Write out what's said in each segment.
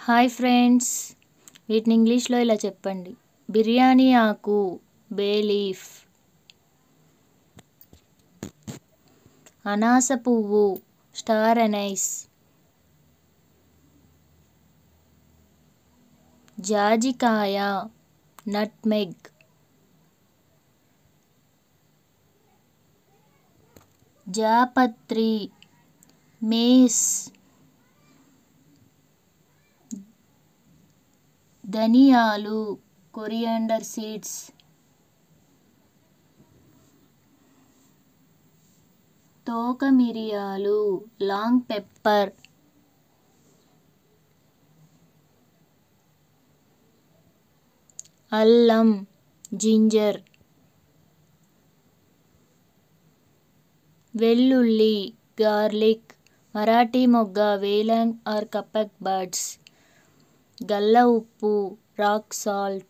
hi friends వీటిని ఇంగ్లీష్లో ఇలా చెప్పండి బిర్యానీ ఆకు బే లీఫ్ అనాస పువ్వు స్టార్ అనైస్ జాజికాయ నట్మెగ్ జాపత్రి మేస్ ధనియాలు కొరియాండర్ సీడ్స్ తోక మిరియాలు లాంగ్ పెప్పర్ అల్లం జింజర్ వెల్లుల్లి గార్లిక్ మరాఠీ మొగ్గ వేలాంగ్ ఆర్ కపక్ బర్డ్స్ గల్ల ఉప్పు రాక్ సాల్ట్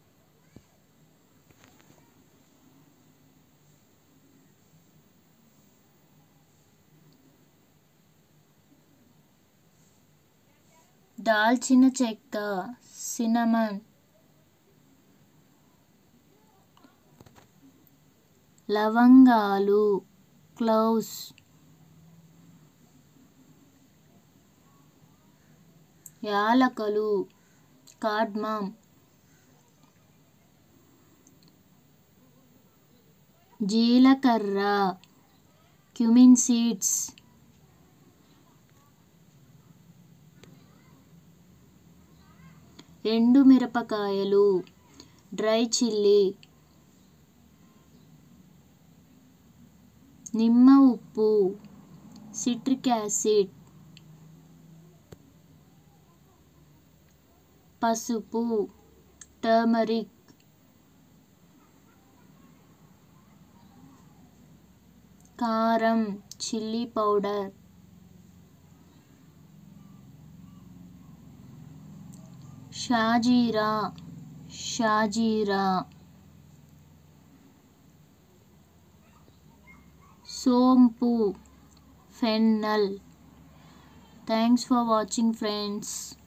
దాల్చిన చెక్క సినమన్ లవంగాలు క్లౌస్ యాలకలు కార్డ్మామ్ జీలకర్ర క్యుమిన్ సీడ్స్ ఎండు మిరపకాయలు డ్రై చిల్లీ నిమ్మ ఉప్పు సిట్రిక్ యాసిడ్ పసుపు టర్మరిక్ కారం చిల్లీ పౌడర్ షాజీరా షాజీరా సోంపు fennel thanks for watching friends